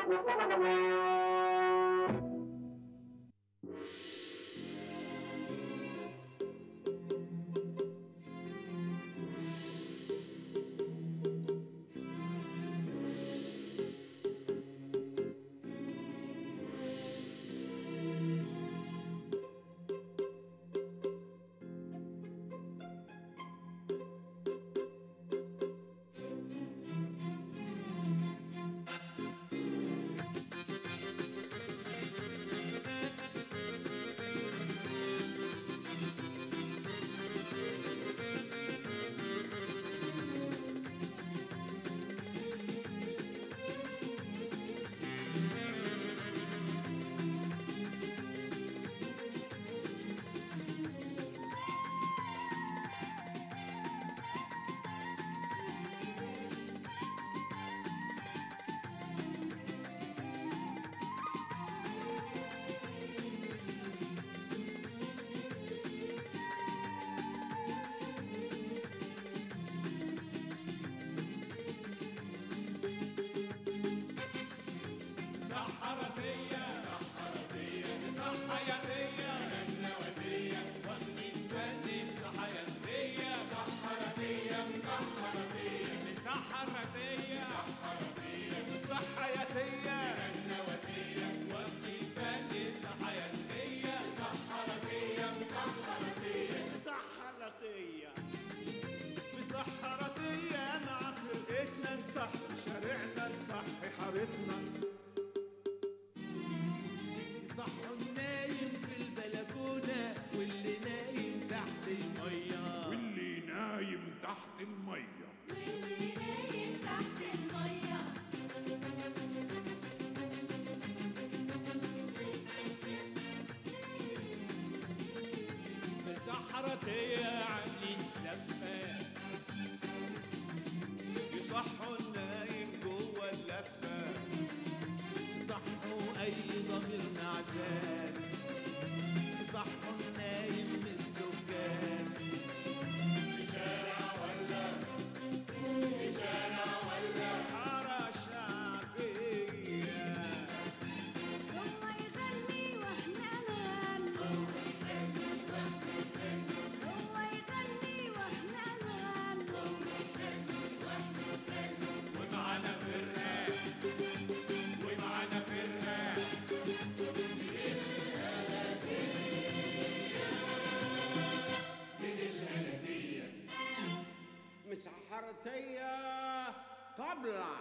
سحرتية سحرتية صحياتية النواتية وفي الفن صحياتية سحرتية سحرتية سحرتية سحرتية صحياتية النواتية وفي الفن صحياتية سحرتية سحرتية مسحرتية مسحرتية مع فرقتنا نصح شارعنا نصح حارتنا يصحوا النايم في البلكونة واللي نايم تحت المية واللي نايم تحت المية واللي نايم تحت المية مسحرتية عاملين لفة يصحوا النايم جوه اللفة يصحوا أي ضمير نعسان يصحوا النايم من السكان في شارع ولا في شارع ولا حارة شعبية هو يغني واحنا نغني هو يغني واحنا نغني ومعانا فرقة ومعانا فرقة مسحرتية طبلة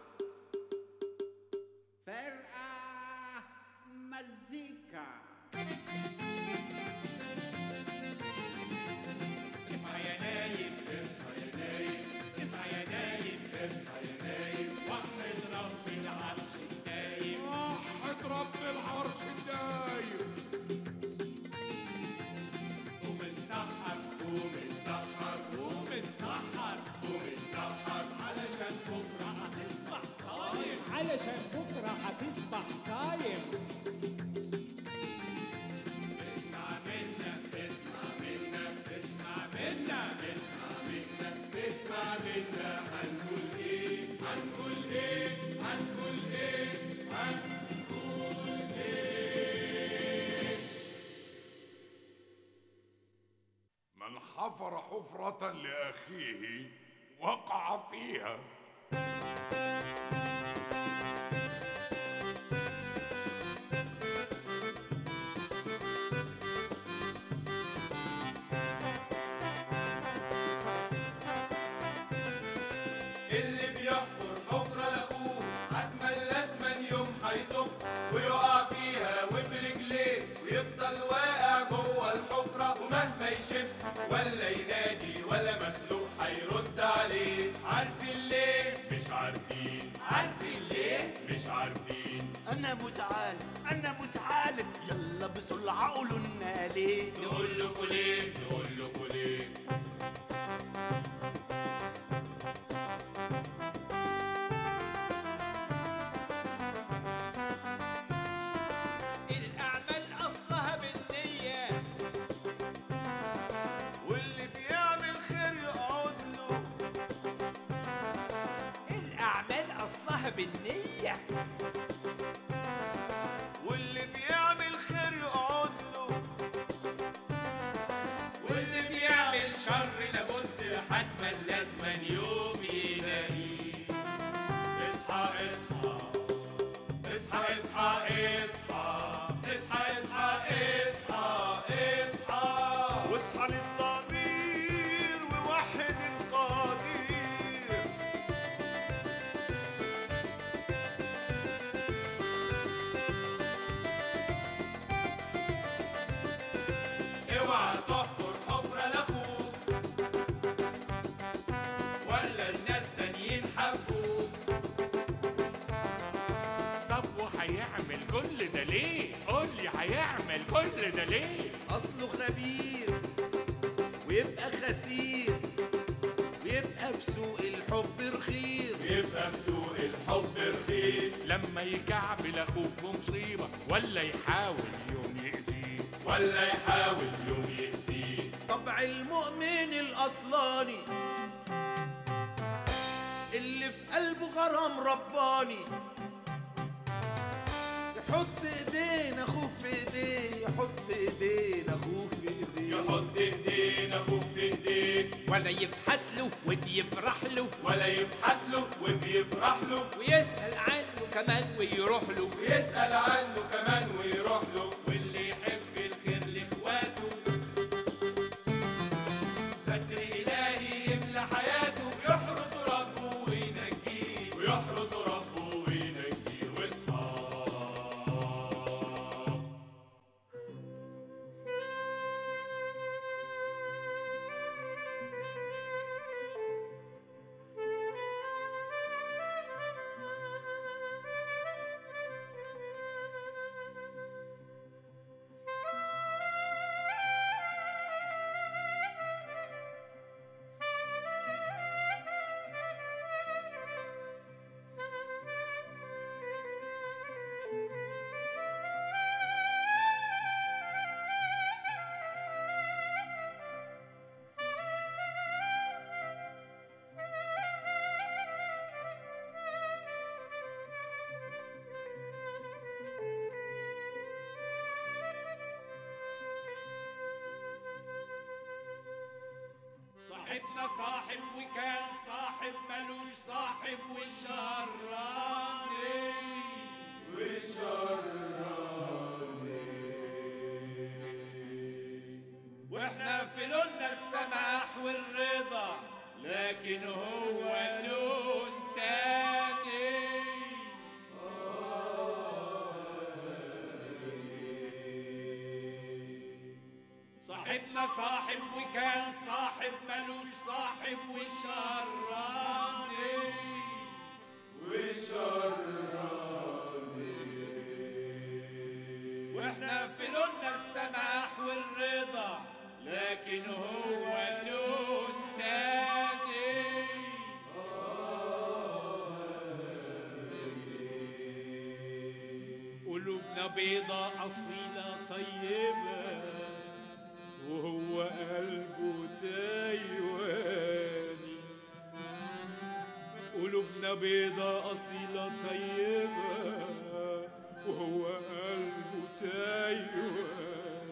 فرقة مزيكا اصحى يا نايم اصحى يا نايم اصحى يا نايم اصحى يا نايم وحد رب العرش الدايم وحد رب العرش الدايم قوم نسحر قوم نسحر قوم نسحر قوم نسحر علشان بكره هتصبح صايم علشان بكره هتصبح صايم اسمع منا اسمع منا اسمع منا اسمع منا اسمع منا هنقول ايه هنقول ايه هنقول ايه هنقول ايه من حفر حفرة لأخيه وقع فيها اللي بيحفر حفرة لاخوه حتما لازما يوم هيدق ويقع فيها وبرجليه ويفضل واقع جوه الحفرة ومهما يشب ولا ينادي ولا مخلوق هيرد عليه عارفين ليه؟ مش عارفين عارفين ليه؟ مش عارفين انا مسعال انا مسعال يلا بسرعه قولوا لنا ليه نقول لكم ليه؟ نقول لكم ليه؟ الأعمال أصلها بالنية واللي بيعمل خير يقعد له الأعمال أصلها بالنية كل ده ليه اصله خبيث ويبقى خسيس ويبقى في سوق الحب رخيص يبقى في سوق الحب رخيص لما يكعبل اخوه في مصيبه ولا يحاول يوم يأذيه ولا يحاول يوم يأذيه طبع المؤمن الاصلاني اللي في قلبه غرام رباني يحط ايدين اخوك في ايديه يحط ايدين اخوك في ايديه يحط ايدين اخوك في ايديك ولا يفحت له وبيفرح له ولا يفحت له وبيفرح له ويسأل عنه كمان ويروح له ويسأل عنه كمان ويروح له واللي يحب الخير لاخواته ستر إلهي يملى حياته ويحرس ربه وينجيه ويحرس ربه وينجيه واصحاب صاحبنا صاحب وكان صاحب ملوش صاحب وشراني واحنا في لوننا السماح والرضا لكن هو لون تاني صاحبنا صاحب وكان صاحب ملوش صاحب وشراني واحنا في لوننا السماح والرضا لكن هو لون تاني قلوبنا بيضة أصيلة طيبة وهو قلبه تايواني قلوبنا بيضة أصيلة طيبة وهو قلبه تايواني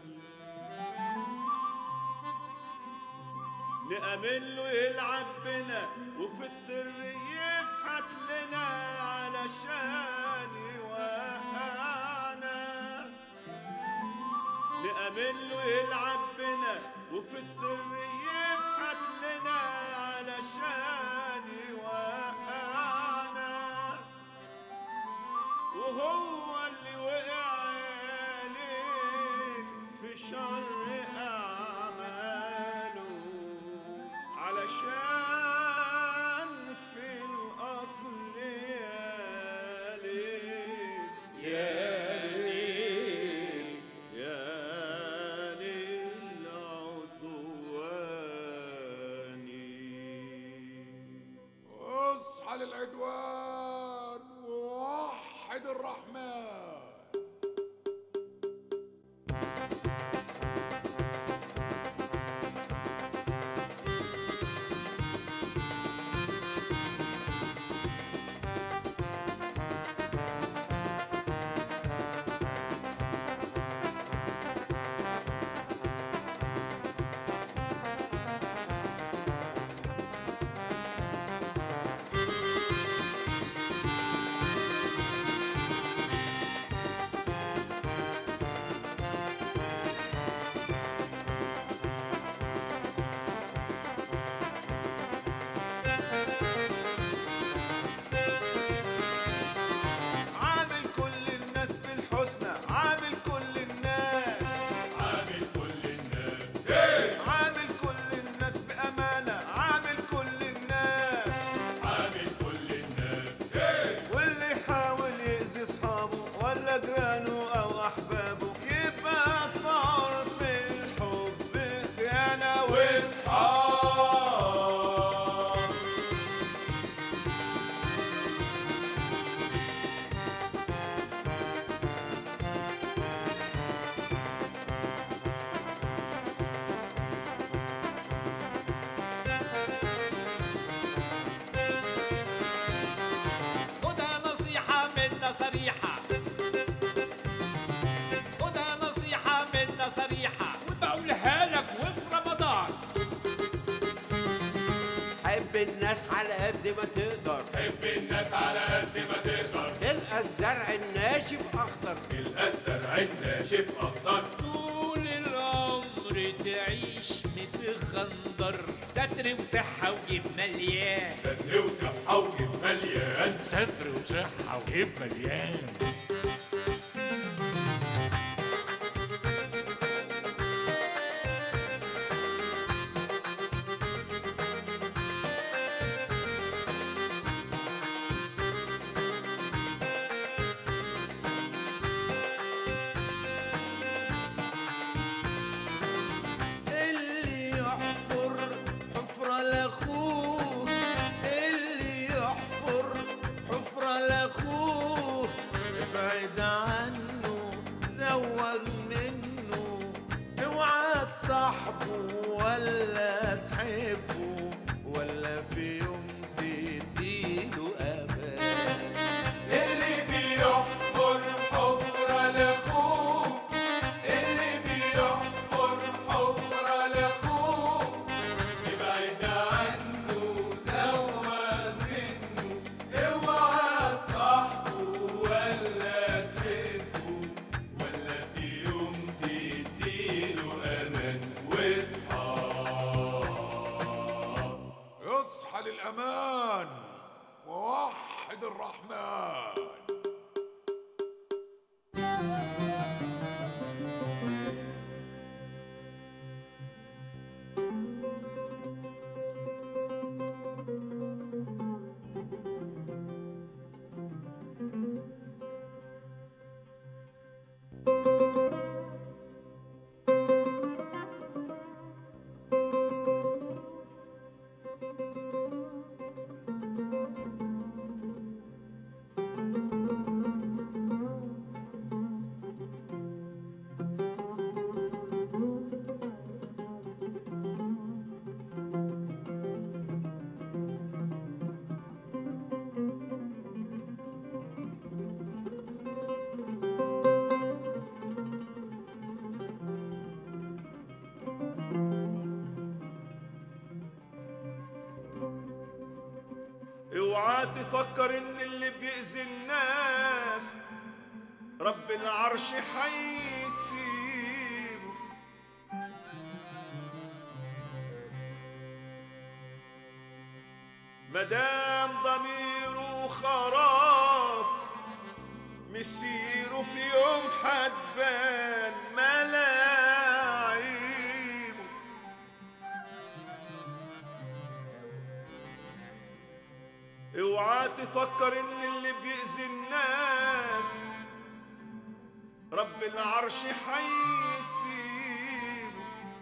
نأمن له يلعب بنا وفي السر يفحت لنا علشان يوقعنا نأمن له يلعب بنا وفي السر يفحت لنا علشان يوقعنا وهو اللي وقع عليه في شر أعماله علشان في الأصل يا ليل يا ليل يا ليل عدواني اصحى للعدوان ووحد الرحمن يا الناس على قد ما تقدر حب الناس على قد ما تقدر تلقى الزرع الناشف اخضر تلقى الزرع الناشف اخضر طول العمر تعيش متخندر ستر وصحة وجيب مليان ستر وصحة وجيب مليان ستر وصحة وجيب مليان اللي يحفر حفرة لأخوه اللي يحفر حفرة لأخوه ابعد عنه زوج منه اوعى تصاحبه ولا تحبه ولا في يوم تديله امان اللي بيحفر حفرة لاخوه اللي بيحفر حفرة لاخوه ابعد عنه زود منه اوعى تصاحبه ولا تحبه ولا في يوم تديله امان واصحى اصحى للأمان ووحد الرحمن اوعى تفكر ان اللي بيأذي الناس رب العرش حيسيبه مدام ضميره خراب مسيره في يوم حتبان ملاعيبه اوعى تفكر ان اللي بيأذي الناس رب العرش حيسيبه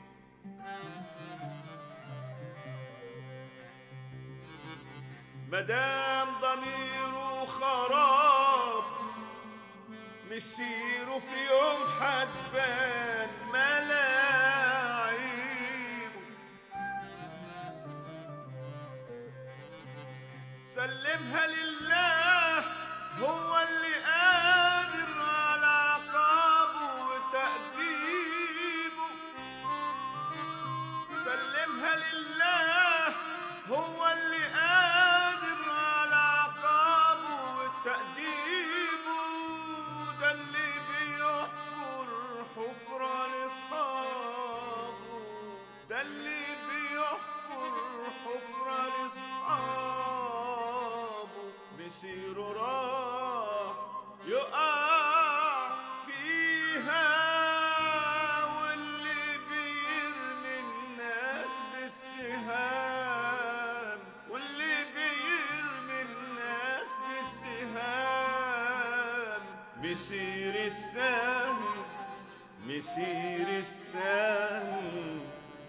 مدام ضميره خراب مسيره في يوم حتبان ملاعيبه سلمها لله هو اللي قادر على عقابه وتأديبه سلمها لله هو اللي قادر على عقابه وتأديبه ده اللي بيحفر حفرة لأصحابه ده اللي بيحفر حفرة لأصحابه مسيره راح يقع فيها واللي بيرمي الناس بالسهام واللي بيرمي الناس بالسهام مسير السهم مسير السهم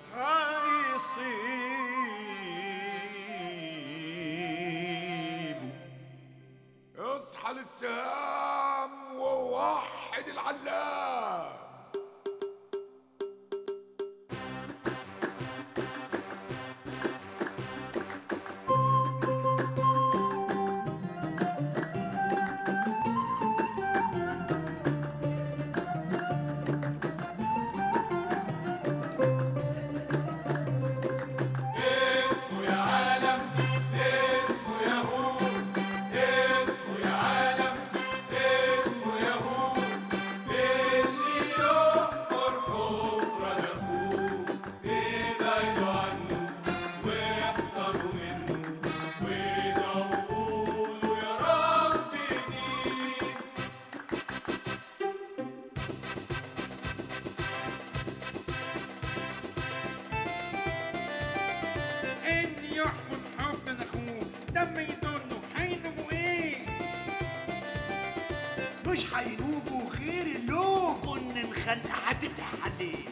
حيصيب اصحى للسهام ووحد العلام اسمه يا عالم ومش هينوبوا غير اللوم كنا نخنق هتتحلي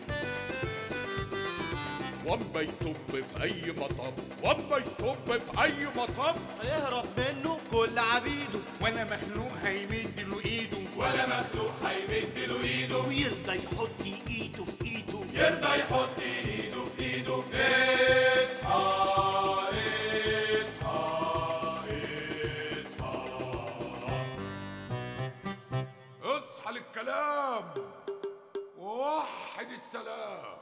واما يطب في اي مطب واما يطب في اي مطب هيهرب منه كل عبيده ولا مخلوق هيمد له ايده ولا مخلوق هيمد له ايده ويرضى يحط ايده في ايده يرضى يحط ايده في ايده اصحى اصحى اصحى اصحى للكلام ووحد السلام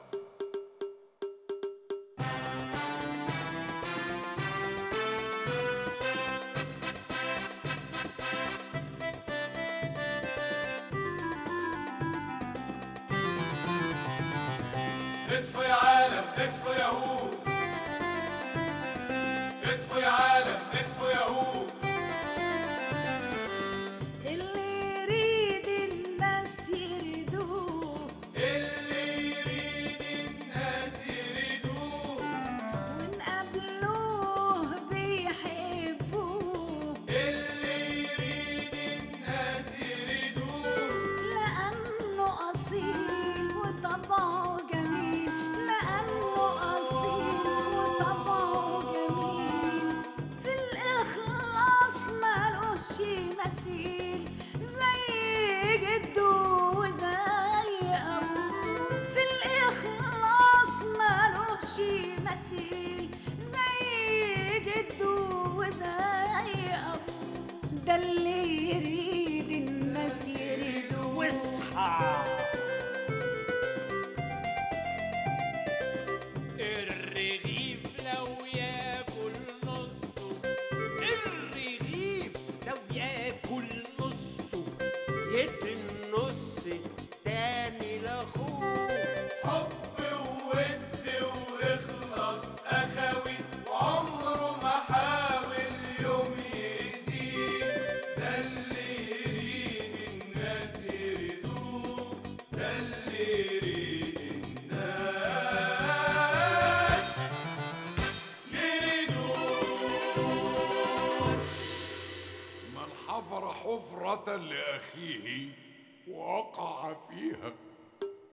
اصحوا يا عالم اصحوا يا هود اصحوا يا عالم اصحوا يا هود اللي يريد الناس يريدوه اللي يريد الناس يريدوه ونقابلوه بيحبوه اللي يريد الناس يريدوه لأنه أصيل وطبعه جميل لأنه أصيل وطبعه جميل في الإخلاص مالوش مثيل زي جده وزي أبوه في الإخلاص مالوش مثيل زي جده وزي أبوه ده اللي يريد الناس يريدوه واصحى الرغيف لو ياكل نصه الرغيف لو ياكل نصه يدي النص التاني لاخوه حب وود واخلص اخوي وعمره ما حاول يوم يزيد ده اللي يريد الناس يريدوه ده اللي يريد الناس يريدوه من حفر حفرة لأخيه وقع فيها